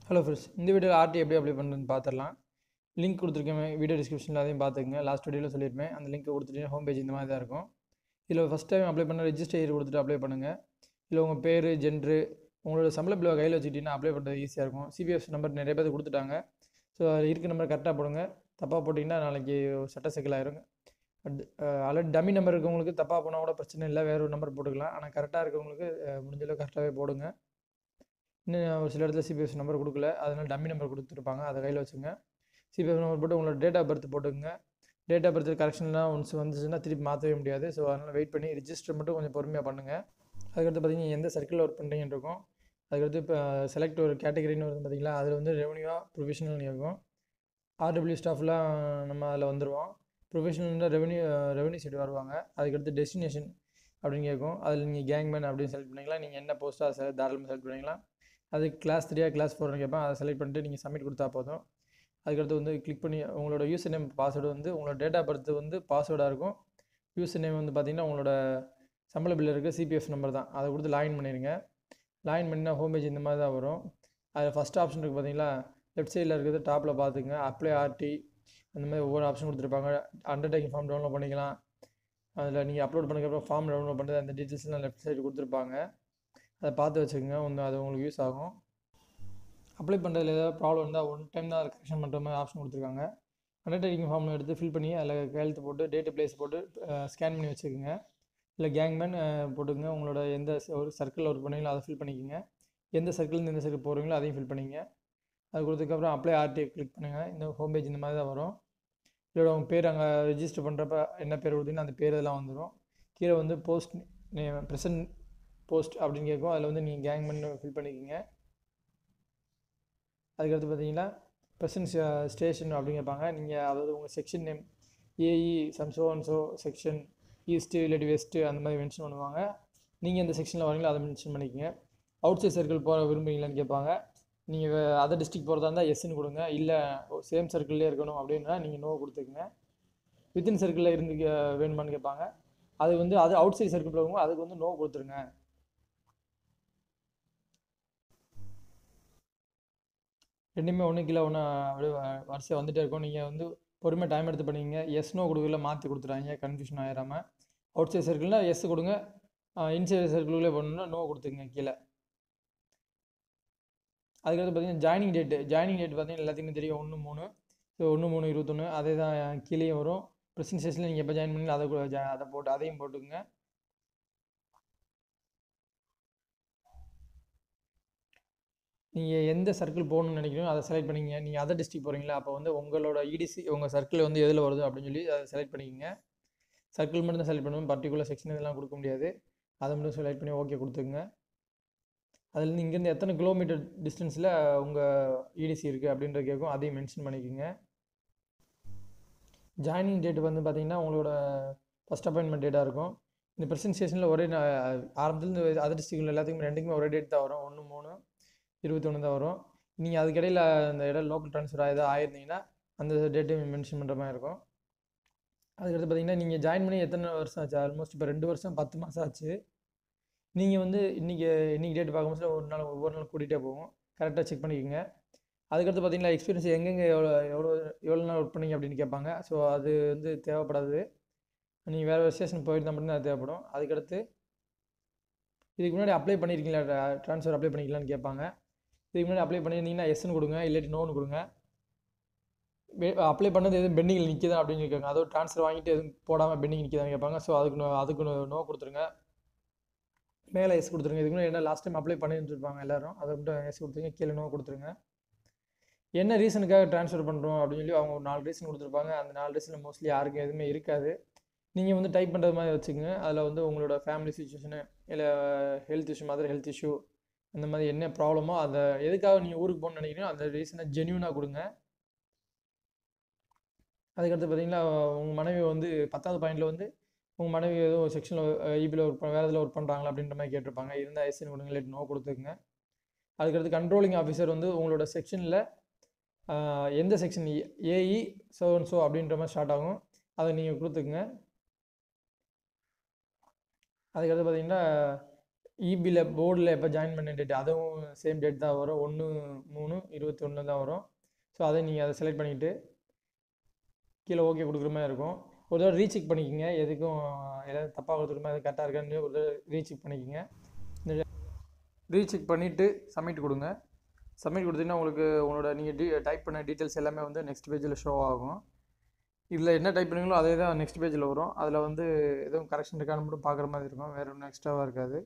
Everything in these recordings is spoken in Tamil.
ஹலோ ஃப்ரெண்ட்ஸ் இந்த வீடியோவில் ஆர்டி எப்படி அப்ளை பண்ணுறதுன்னு பார்த்துடலாம் லிங்க் கொடுத்துருக்கேன் வீடியோ டிஸ்கிரிப்ஷனில் அதையும் பார்த்துக்கங்க லாஸ்ட் வீடியோவில் சொல்லியிருப்பேன் அந்த லிங்க் கொடுத்துட்டு ஹோம் பேஜ் இந்த மாதிரி தான் இருக்கும் இதில் ஃபஸ்ட் டைம் அப்ளை பண்ண ரெஜிஸ்டர் ஐடி கொடுத்துட்டு அப்ளை பண்ணுங்கள் இல்லை உங்கள் பேர் ஜென்ரு உங்களோட சம்பள பிள்ளை கையில் வச்சுக்கிட்டீங்கன்னா அப்ளை பண்ணுறது ஈஸியாக இருக்கும் சிபிஎஃப் நம்பர் நிறைய பேர் கொடுத்துட்டாங்க ஸோ அதில் இருக்க நம்பர் கரெக்டாக போடுங்க தப்பாக போட்டிங்கன்னா நாளைக்கு சட்ட சிக்கலாயிருங்க ஆல்ரெடி டம்மி நம்பர் இருக்கவங்களுக்கு தப்பாக போனால் கூட பிரச்சனை இல்லை வேறு ஒரு நம்பர் போட்டுக்கலாம் ஆனால் கரெக்டாக இருக்கவங்களுக்கு அஹ், முடிஞ்ச அளவுக்கு கரெக்டாகவே போடுங்க இன்னும் ஒரு சில இடத்துல சிபிஎஸ் நம்பர் கொடுக்கல அதனால் டம்மி நம்பர் கொடுத்துருப்பாங்க அதை கையில் வச்சுங்க சிபிஎஸ் நம்பர் போட்டு உங்களோட டேட் ஆஃப் பர்த் போட்டுங்க டேட் ஆஃப் பர்த் கரெக்ஷன்லாம் ஒன்ஸ் வந்துச்சுன்னா திருப்பி மாற்றவே முடியாது ஸோ அதனால் வெயிட் பண்ணி ரிஜிஸ்டர் மட்டும் கொஞ்சம் பொறுமையாக பண்ணுங்கள் அதுக்கடுத்து பார்த்தீங்கன்னா எந்த சர்க்கிளில் ஒர்க் பண்ணுறீங்கன்னு இருக்கும் அதுக்கடுத்து இப்போ செலக்ட் ஒரு கேட்டகரின்னு வருது பார்த்தீங்களா அதில் வந்து ரெவன்யூவாக ப்ரொஃபஷனல் இருக்கும் ஆர்டபிள்யூ ஸ்டாஃப்லாம் நம்ம அதில் வந்துடுவோம் ப்ரொஃபஷனல் ரெவன்யூ ரெவன்யூ சைடு வருவாங்க அதுக்கடுத்து டெஸ்டினேஷன் அப்படின்னு கேட்கும் அதில் நீங்கள் கேங்மேன் அப்படின்னு செலக்ட் பண்ணிக்கலாம் நீங்கள் என்ன போஸ்ட்டாக அதை தாராளமாக செலக்ட் பண்ணிக்கலாம் அது கிளாஸ் த்ரீயா கிளாஸ் ஃபோர்னு கேட்பேன் அதை செலக்ட் பண்ணிட்டு நீங்கள் சப்மிட் கொடுத்தா போதும் அதுக்கடுத்து வந்து கிளிக் பண்ணி உங்களோட யூசர் நேம் பாஸ்வேர்டு வந்து உங்களோட டேட் ஆஃப் பர்த் வந்து பாஸ்வேர்டாக இருக்கும் யூசர் நேம் வந்து பார்த்தீங்கன்னா உங்களோட சம்பள பில்ல இருக்க சிபிஎஃப் நம்பர் தான் அதை கொடுத்து லாகின் பண்ணிடுங்க லாகின் பண்ணினா ஹோம் பேஜ் இந்த மாதிரி தான் வரும் அதில் ஃபஸ்ட் ஆப்ஷன் இருக்குது பார்த்தீங்களா லெஃப்ட் சைடில் இருக்கிறது டாப்பில் பார்த்துங்க அப்ளை ஆர்டி அந்த மாதிரி ஒவ்வொரு ஆப்ஷன் கொடுத்துருப்பாங்க அண்டர்டேக்கிங் ஃபார்ம் டவுன்லோட் பண்ணிக்கலாம் அதில் நீங்கள் அப்லோட் பண்ணதுக்கப்புறம் ஃபார்ம் டவுன்லோட் பண்ணுறது அந்த டீட்டெயில்ஸ்லாம் லெஃப்ட் சைடு கொடுத்துருப்பாங்க அதை பார்த்து வச்சுக்கோங்க ஒன்று அது உங்களுக்கு யூஸ் ஆகும் அப்ளை பண்ணுறதுல ஏதாவது ப்ராப்ளம் இருந்தால் ஒன் டைம் தான் அதை கரெக்ஷன் பண்ணுற மாதிரி ஆப்ஷன் கொடுத்துருக்காங்க அண்டர்டேக்கிங் ஃபார்ம் எடுத்து ஃபில் பண்ணி அதில் கையெழுத்து போட்டு டேட்டு பிளேஸ் போட்டு ஸ்கேன் பண்ணி வச்சுக்கோங்க இல்லை கேங்மேன் போட்டுங்க உங்களோட எந்த ச- ஒரு சர்க்கிளில் ஒர்க் பண்ணீங்களோ அதை ஃபில் பண்ணிக்கோங்க எந்த சர்க்கிள்லேருந்து எந்த சர்க்கிள் போகிறீங்களோ அதையும் ஃபில் பண்ணிங்க அது கொடுத்ததுக்கப்புறம் அப்ளை ஆர்டிஐ கிளிக் பண்ணுங்கள் இந்த ஹோம் பேஜ் இந்த மாதிரி தான் வரும் இதோட உங்கள் பேர் அங்கே ரெஜிஸ்டர் பண்ணுறப்ப என்ன பேர் கொடுத்தீங்கன்னா அந்த பேர் இதெல்லாம் வந்துடும் கீழே வந்து போஸ்ட் ப்ரெசன்ட் போஸ்ட் அப்படின்னு கேட்கும் அதில் வந்து நீங்கள் கேங்மேன் ஃபில் பண்ணிக்கோங்க அதுக்கடுத்து பார்த்தீங்கன்னா ப்ரெசன்ட் ஸ்டேஷன் அப்படின்னு கேட்பாங்க நீங்கள் அதாவது உங்கள் செக்ஷன் நேம் ஏஇ சம்சோ அன்சோ செக்ஷன் ஈஸ்ட்டு இல்லாட்டி வெஸ்ட்டு அந்த மாதிரி மென்ஷன் பண்ணுவாங்க நீங்கள் எந்த செக்ஷனில் வரீங்களோ அதை மென்ஷன் பண்ணிக்கோங்க அவுட் சைட் சர்க்கிள் போக விரும்புறீங்களான்னு கேட்பாங்க நீங்கள் அதர் டிஸ்ட்ரிக் போகிறதா இருந்தால் எஸ்ன்னு கொடுங்க இல்லை சேம் சர்க்கிள்லேயே இருக்கணும் அப்படின்னா நீங்கள் நோ கொடுத்துக்குங்க வித்தின் சர்க்கிளில் இருந்து கே- வேணுமான்னு கேட்பாங்க அது வந்து அது அவுட் சைட் சர்க்கிள் போகும் அதுக்கு வந்து நோ கொடுத்துருங்க ரெண்டுமே ஒன்று கீழே ஒன்று அப்படியே வ- வரிசையாக வந்துட்டே இருக்கும் நீங்கள் வந்து பொறுமையாக டைம் எடுத்து பண்ணிங்க எஸ் நோ கொடுக்கல மாற்றி கொடுத்துறாங்க கன்ஃபியூஷன் ஆயிடாமல் அவுட் சைட் சர்க்கிள்னா எஸ் கொடுங்க இன்சைட் சர்க்கிள்குள்ளே பண்ணணும்னா நோ கொடுத்துங்க கீழே அதுக்கடுத்து பார்த்தீங்கன்னா ஜாயினிங் டேட்டு ஜாயினிங் டேட் பார்த்தீங்கன்னா எல்லாத்துக்குமே தெரியும் ஒன்று மூணு ஸோ ஒன்று மூணு இருபத்தொன்று அதே தான் கீழேயும் வரும் ப்ரெசன்டேஷனில் நீங்கள் எப்போ ஜாயின் பண்ணி அதை கூட ஜா- அதை போட்டு அதையும் போட்டுக்கோங்க நீங்கள் எந்த சர்க்கிள் போகணும்னு நினைக்கிறீங்களோ அதை செலக்ட் பண்ணிக்கங்க நீங்கள் அதர் டிஸ்ட்ரிக் போகிறீங்களா அப்போ வந்து உங்களோட இடிசி உங்கள் சர்க்கிள் வந்து எதில் வருது அப்படின்னு சொல்லி அதை செலக்ட் பண்ணிக்கங்க சர்க்கிள் மட்டும் தான் செலக்ட் பண்ணணும் பர்டிகுலர் செக்ஷன் இதெல்லாம் கொடுக்க முடியாது அதை மட்டும் செலக்ட் பண்ணி ஓகே கொடுத்துங்க அதில் இங்கேருந்து எத்தனை கிலோமீட்டர் டிஸ்டன்ஸில் உங்கள் இடிசி இருக்குது அப்படின்றது கேட்கும் அதையும் மென்ஷன் பண்ணிக்கோங்க ஜாயினிங் டேட் வந்து பார்த்தீங்கன்னா உங்களோட ஃபஸ்ட் அப்பாயின்மெண்ட் டேட்டாக இருக்கும் இந்த ப்ரெசன்டேஷனில் ஒரே நா- ஆரம்பத்துலேருந்து அதர் டிஸ்ட்ரிக்டில் எல்லாத்துக்குமே ரெண்டுக்குமே ஒரே டேட் தான் வரும் ஒன்று மூணு இருபத்தொன்று தான் வரும் நீங்கள் அதுக்கிடையில் அந்த இடம் லோக்கல் ட்ரான்ஸ்ஃபர் ஏதாவது ஆயிருந்தீங்கன்னா அந்த டேட்டையும் மென்ஷன் பண்ணுற மாதிரி இருக்கும் அதுக்கடுத்து பார்த்தீங்கன்னா நீங்கள் ஜாயின் பண்ணி எத்தனை வருஷம் ஆச்சு ஆல்மோஸ்ட் இப்போ ரெண்டு வருஷம் பத்து மாதம் ஆச்சு நீங்கள் வந்து இன்றைக்கி இன்றைக்கி டேட் பார்க்கும்போது ஒரு நாள் ஒவ்வொரு நாள் கூட்டிகிட்டே போகும் கரெக்டாக செக் பண்ணிக்கோங்க அதுக்கடுத்து பார்த்தீங்கன்னா எக்ஸ்பீரியன்ஸ் எங்கெங்கே எவ்வளோ எவ்வளோ எவ்வளோ நாள் ஒர்க் பண்ணீங்க அப்படின்னு கேட்பாங்க ஸோ அது வந்து தேவைப்படாது நீங்கள் வேறு வேறு ஸ்டேஷன் போயிருந்தா மட்டும்தான் அது தேவைப்படும் அதுக்கடுத்து இதுக்கு முன்னாடி அப்ளை பண்ணியிருக்கீங்களா ட்ரான்ஸ்ஃபர் அப்ளை பண்ணிக்கலான்னு கேட்பாங்க இதுக்கு முன்னாடி அப்ளை பண்ணியிருந்தீங்கன்னா எஸ்ன்னு கொடுங்க இல்லாட்டி நோன்னு கொடுங்க அப்ளை பண்ணது எதுவும் பெண்டிங்கில் நிற்கிதா அப்படின்னு கேட்காங்க அதோ ட்ரான்ஸ்ஃபர் வாங்கிட்டு எதுவும் போடாமல் பெண்டிங் நிற்கிதான்னு கேட்பாங்க ஸோ அதுக்கு no- அதுக்கு no- நோ கொடுத்துருங்க மேலே எஸ் கொடுத்துருங்க இதுக்கு முன்னாடி என்ன லாஸ்ட் டைம் அப்ளை பண்ணிட்டு இருப்பாங்க எல்லாரும் அதை மட்டும் எஸ் கொடுத்துருங்க கீழே நோ கொடுத்துருங்க என்ன ரீசனுக்காக ட்ரான்ஸ்ஃபர் பண்ணுறோம் அப்படின்னு சொல்லி அவங்க ஒரு நாலு ரீசன் கொடுத்துருப்பாங்க அந்த நாலு ரீசனில் மோஸ்ட்லி யாருக்கும் எதுவுமே இருக்காது நீங்கள் வந்து டைப் பண்ணுறது மாதிரி வச்சுக்கோங்க அதில் வந்து உங்களோட ஃபேமிலி சுச்சுவேஷனு இல்லை health issue mother health issue அந்த மாதிரி என்ன ப்ராப்ளமோ அதை எதுக்காக நீங்கள் ஊருக்கு போகணும்னு நினைக்கிறீங்களோ அந்த ரீசனை ஜென்யூனாக கொடுங்க அதுக்கடுத்து பார்த்தீங்கன்னா உங்கள் மனைவி வந்து பத்தாவது பாயிண்டில் வந்து உங்கள் மனைவி ஏதோ செக்ஷனில் இபியில் ஒர்க் பண்ண வேறு இதில் ஒர்க் பண்ணுறாங்களா அப்படின்ற மாதிரி கேட்டிருப்பாங்க இருந்தால் எஸ்ன்னு கொடுங்க இல்லாட்டி நோ கொடுத்துக்குங்க அதுக்கடுத்து கண்ட்ரோலிங் ஆஃபீஸர் வந்து உங்களோட செக்ஷனில் எந்த section AE so and so அப்படின்ற மாதிரி ஸ்டார்ட் ஆகும் அதை நீங்கள் கொடுத்துக்குங்க அதுக்கடுத்து பார்த்தீங்கன்னா இபியில் போர்டில் எப்போ ஜாயின் பண்ண டேட் அதுவும் சேம் டேட் தான் வரும் ஒன்று மூணு இருபத்தி ஒன்று தான் வரும் ஸோ அதை நீங்கள் அதை செலக்ட் பண்ணிவிட்டு கீழே ஓகே கொடுக்குற மாதிரி இருக்கும் ஒரு தடவை ரீசெக் பண்ணிக்கோங்க எதுக்கும் ஏதாவது தப்பாக கொடுத்துருமா எதாவது கரெக்டாக இருக்கான்னு ஒரு தடவை ரீசெக் பண்ணிக்கோங்க ரீசெக் பண்ணிவிட்டு சப்மிட் கொடுங்க சப்மிட் கொடுத்தீங்கன்னா உங்களுக்கு உங்களோட நீங்கள் டி டைப் பண்ண டீட்டெயில்ஸ் எல்லாமே வந்து நெக்ஸ்ட் பேஜில் ஷோ ஆகும் இதில் என்ன டைப் பண்ணீங்களோ அதே தான் நெக்ஸ்ட் பேஜில் வரும் அதில் வந்து எதுவும் கரெக்ஷன் இருக்கான்னு மட்டும் பார்க்குற மாதிரி இருக்கும் வேறு ஒன்றும் எக்ஸ்ட்ராவாக இருக்காது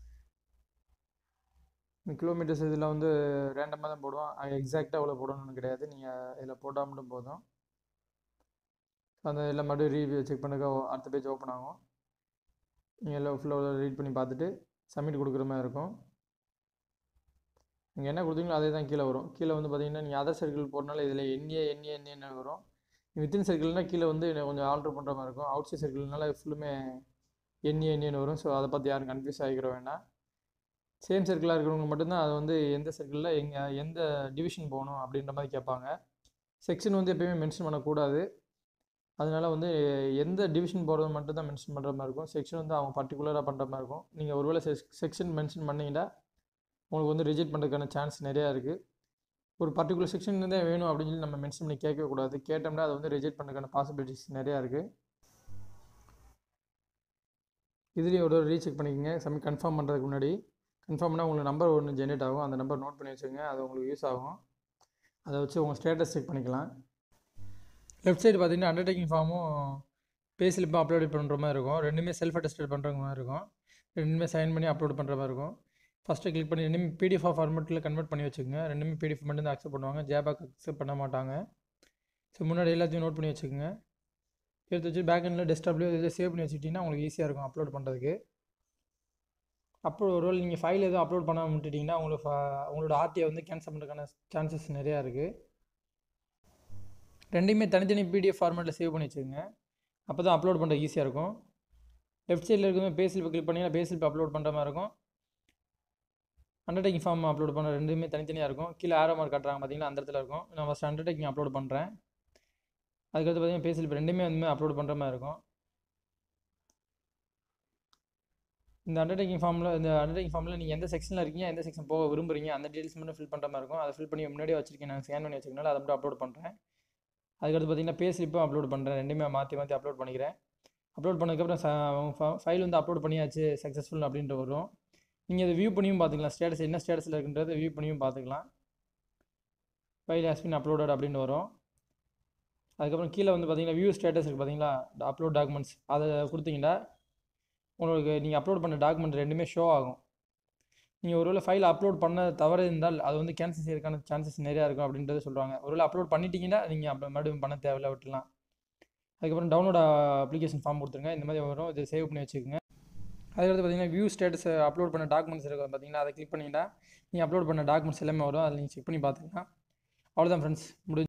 இந்த கிலோமீட்டர்ஸ் இதில் வந்து ரேண்டமாக தான் போடுவோம் எக்ஸாக்டாக எவ்வளோ போடணும்னு கிடையாது நீங்கள் இதில் போட்டால் மட்டும் போதும் அந்த எல்லாம் மறுபடியும் ரீவியூ செக் பண்ணுங்க அடுத்த பேஜ் ஓப்பன் ஆகும் நீங்கள் எல்லாம் ஃபுல்லாக ரீட் பண்ணி பார்த்துட்டு சப்மிட் கொடுக்குற மாதிரி இருக்கும் நீங்கள் என்ன கொடுத்தீங்களோ அதே தான் கீழே வரும் கீழே வந்து பார்த்தீங்கன்னா நீங்கள் அதர் சர்க்கிள் போடுறனால இதில் எண்ணிய எண்ணிய எண்ணிய வரும் வித்தின் சர்க்கிள்னால் கீழே வந்து கொஞ்சம் ஆல்ட்ரு பண்ணுற மாதிரி இருக்கும் அவுட் சைட் சர்க்கிள்னால ஃபுல்லுமே எண்ணிய எண்ணியன்னு வரும் ஸோ அதை பார்த்து யாரும் கன்ஃபியூஸ் ஆகிக்கிற வேண்டாம் சேம் சர்க்கிளாக இருக்கிறவங்க மட்டும்தான் அது வந்து எந்த சர்க்கிளில் எங்கே எந்த டிவிஷன் போகணும் அப்படின்ற மாதிரி கேட்பாங்க செக்ஷன் வந்து எப்பயுமே மென்ஷன் பண்ணக்கூடாது அதனால வந்து எந்த டிவிஷன் போகிறது மட்டும் தான் மென்ஷன் பண்ணுற மாதிரி இருக்கும் செக்ஷன் வந்து அவங்க பர்டிகுலராக பண்ணுற மாதிரி இருக்கும் நீங்கள் ஒருவேளை செக் செக்ஷன் மென்ஷன் பண்ணிங்கன்னா உங்களுக்கு வந்து ரிஜெக்ட் பண்ணுறதுக்கான சான்ஸ் நிறையா இருக்குது ஒரு பர்டிகுலர் செக்ஷன் தான் வேணும் அப்படின்னு சொல்லி நம்ம மென்ஷன் பண்ணி கேட்கவே கூடாது கேட்டோம்னா அதை வந்து ரிஜெக்ட் பண்ணுறதுக்கான பாசிபிலிட்டிஸ் நிறையா இருக்குது இதுலேயும் ஒரு ரீசெக் பண்ணிக்கோங்க சப்மிட் கன்ஃபார்ம் பண்ணுறதுக்கு முன்னாடி கன்ஃபார்ம் பண்ணால் உங்களுக்கு நம்பர் ஒன்று ஜென்ரேட் ஆகும் அந்த நம்பர் நோட் பண்ணி வச்சுக்கோங்க அது உங்களுக்கு யூஸ் ஆகும் அதை வச்சு உங்கள் ஸ்டேட்டஸ் செக் பண்ணிக்கலாம் லெஃப்ட் சைடு பார்த்தீங்கன்னா அண்டர்டேக்கிங் ஃபார்மும் பே ஸ்லிப்பும் அப்லோட் பண்ணுற மாதிரி இருக்கும் ரெண்டுமே செல்ஃப் அட்டஸ்டட் பண்ணுற மாதிரி இருக்கும் ரெண்டுமே சைன் பண்ணி அப்லோட் பண்ணுற மாதிரி இருக்கும் ஃபஸ்ட்டு கிளிக் பண்ணி ரெண்டுமே பிடிஎஃப் ஃபார்மெட்டில் கன்வெர்ட் பண்ணி வச்சுக்கோங்க ரெண்டுமே பிடிஎஃப் மட்டும் தான் அக்செப்ட் பண்ணுவாங்க ஜேபாக் அக்செப்ட் பண்ண மாட்டாங்க ஸோ முன்னாடி எல்லாத்தையும் நோட் பண்ணி வச்சுக்கோங்க எடுத்து வச்சு பேக் எண்டில் டெஸ்க்டாப்லேயோ இதில் சேவ் பண்ணி வச்சுக்கிட்டிங்கன்னா உங்களுக்கு ஈஸியாக இருக்கும் அப்லோட் பண்ணுறதுக்கு அப்போ ஒரு வேளை நீங்கள் ஃபைல் எதுவும் அப்லோட் பண்ண விட்டுட்டிங்கன்னா உங்களுக்கு ஃப- உங்களோட ஆர்டியை வந்து கேன்சல் பண்ணுறதுக்கான சான்சஸ் நிறையா இருக்குது ரெண்டையுமே தனித்தனி பிடிஎஃப் ஃபார்மேட்டில் சேவ் பண்ணி வச்சுக்கோங்க அப்போ தான் அப்லோட் பண்ணுறது ஈஸியாக இருக்கும் லெஃப்ட் சைடில் இருக்கிற பேஸ்லிப்பை கிளிக் பண்ணிங்கன்னா பேஸ்லிப் அப்லோட் பண்ணுற மாதிரி இருக்கும் அண்டர்டேக்கிங் ஃபார்ம் அப்லோட் பண்ண ரெண்டுமே தனித்தனியாக இருக்கும் கீழே ஆரோ மார்க் காட்டுறாங்க பார்த்தீங்கன்னா அந்த இடத்துல இருக்கும் நான் ஃபஸ்ட் அண்டர்டேக்கிங் அப்லோட் பண்ணுறேன் அதுக்கடுத்து பார்த்தீங்கன்னா பேஸ்லிப் ரெண்டுமே வந்து அப்லோட் பண்ணுற மாதிரி இருக்கும் இந்த அண்டர்டேக்கிங் ஃபார்மில் இந்த அண்டர்டேக்கிங் ஃபார்மில் நீங்கள் எந்த செக்ஷனில் இருக்கீங்க எந்த செக்ஷன் போக விரும்புறீங்க அந்த டீட்டெயில்ஸ் மட்டும் ஃபில் பண்ணுற மாதிரி இருக்கும் அதை ஃபில் பண்ணி முன்னாடியே வச்சிருக்கேன் நான் ஸ்கேன் பண்ணி வச்சிருக்கனால அதை மட்டும் அப்லோட் பண்ணுறேன் அதுக்கடுத்து பார்த்தீங்கன்னா பே ஸ்லிப்பும் அப்லோட் பண்ணுறேன் ரெண்டுமே மாற்றி மாற்றி அப்லோட் பண்ணிக்கிறேன் அப்லோட் பண்ணதுக்கப்புறம் ஃபைல் வந்து அப்லோட் பண்ணியாச்சு சக்ஸஸ்ஃபுல் அப்படின்ட்டு வரும் நீங்கள் அதை வியூ பண்ணியும் பார்த்துக்கலாம் ஸ்டேட்டஸ் என்ன ஸ்டேட்டஸில் இருக்குன்றதை வியூ பண்ணியும் பார்த்துக்கலாம் ஃபைல் ஹாஸ் பின் அப்லோடட் அப்படின்னு வரும் அதுக்கப்புறம் கீழே வந்து பார்த்தீங்கன்னா வியூ ஸ்டேட்டஸ் இருக்குது பார்த்தீங்களா அப்லோட் டாக்குமெண்ட்ஸ் அதை கொடுத்தீங்கன்னா உங்களுக்கு நீங்கள் அப்லோட் பண்ண டாக்குமெண்ட் ரெண்டுமே ஷோ ஆகும் நீங்கள் ஒருவேளை ஃபைல் அப்லோட் பண்ண தவறு இருந்தால் அது வந்து கேன்சல் செய்யறதுக்கான சான்சஸ் நிறையா இருக்கும் அப்படின்றத சொல்கிறாங்க ஒருவேளை அப்லோட் பண்ணிட்டீங்கன்னா நீங்கள் அப்போ மறுபடியும் பண்ண தேவையில்ல விட்டுலாம் அதுக்கப்புறம் டவுன்லோட் அப்ளிகேஷன் ஃபார்ம் கொடுத்துருங்க இந்த மாதிரி வரும் இதை சேவ் பண்ணி வச்சுக்கோங்க அதுக்கடுத்து பார்த்தீங்கன்னா வியூ ஸ்டேட்டஸ் அப்லோட் பண்ண டாக்குமெண்ட்ஸ் இருக்கும் பார்த்தீங்கன்னா அதை கிளிக் பண்ணிங்கன்னா நீங்கள் அப்லோட் பண்ண டாக்குமெண்ட்ஸ் எல்லாமே வரும் அதில் நீங்கள் செக் பண்ணி பார்த்துக்கலாம் அவ்வளோதான் ஃப்ரெண்ட்ஸ் முடிஞ்சு